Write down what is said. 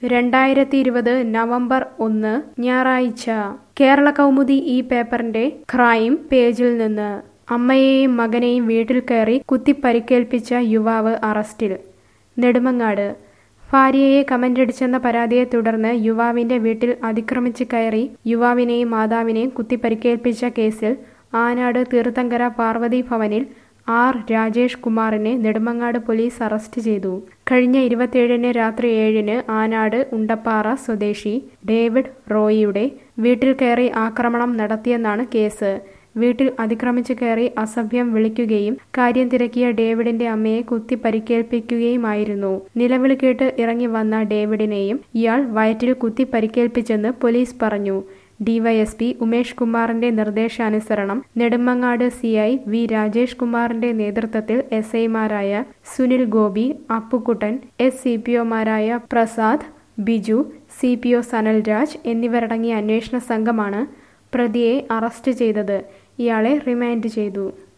രണ്ടായിരത്തി ഇരുപത് നവംബർ ഒന്ന് ഞായറാഴ്ച കേരള കൗമുദി ഈ പേപ്പറിന്റെ ക്രൈം പേജിൽ നിന്ന് അമ്മയെയും മകനെയും വീട്ടിൽ കയറി കുത്തിപ്പരിക്കേൽപ്പിച്ച യുവാവ് അറസ്റ്റിൽ നെടുമങ്ങാട് ഭാര്യയെ കമന്റടിച്ചെന്ന പരാതിയെ തുടർന്ന് യുവാവിന്റെ വീട്ടിൽ അതിക്രമിച്ച് കയറി യുവാവിനെയും മാതാവിനെയും കുത്തിപ്പരിക്കേൽപ്പിച്ച കേസിൽ ആനാട് തീർത്ഥങ്കര പാർവതി ഭവനിൽ ആർ രാജേഷ് കുമാറിനെ നെടുമങ്ങാട് പോലീസ് അറസ്റ്റ് ചെയ്തു കഴിഞ്ഞ ഇരുപത്തിയേഴിന് രാത്രി ഏഴിന് ആനാട് ഉണ്ടപ്പാറ സ്വദേശി ഡേവിഡ് റോയിയുടെ വീട്ടിൽ കയറി ആക്രമണം നടത്തിയെന്നാണ് കേസ് വീട്ടിൽ അതിക്രമിച്ചു കയറി അസഭ്യം വിളിക്കുകയും കാര്യം തിരക്കിയ ഡേവിഡിന്റെ അമ്മയെ കുത്തി പരിക്കേൽപ്പിക്കുകയുമായിരുന്നു നിലവിളി കേട്ട് ഇറങ്ങി വന്ന ഡേവിഡിനെയും ഇയാൾ വയറ്റിൽ കുത്തി പരിക്കേൽപ്പിച്ചെന്ന് പോലീസ് പറഞ്ഞു ഡിവൈഎസ്പി ഉമേഷ് കുമാറിന്റെ നിർദ്ദേശാനുസരണം നെടുമങ്ങാട് സിഐ വി രാജേഷ് കുമാറിന്റെ നേതൃത്വത്തിൽ എസ് ഐമാരായ Sunil Gopi Appukuttan S C P ഒമാരായ Prasad Biju C P O Sanalraj എന്നിവരടങ്ങിയ അന്വേഷണ സംഘമാണ് പ്രതിയെ അറസ്റ്റ് ചെയ്തത് ഇയാളെ റിമാൻഡ് ചെയ്തു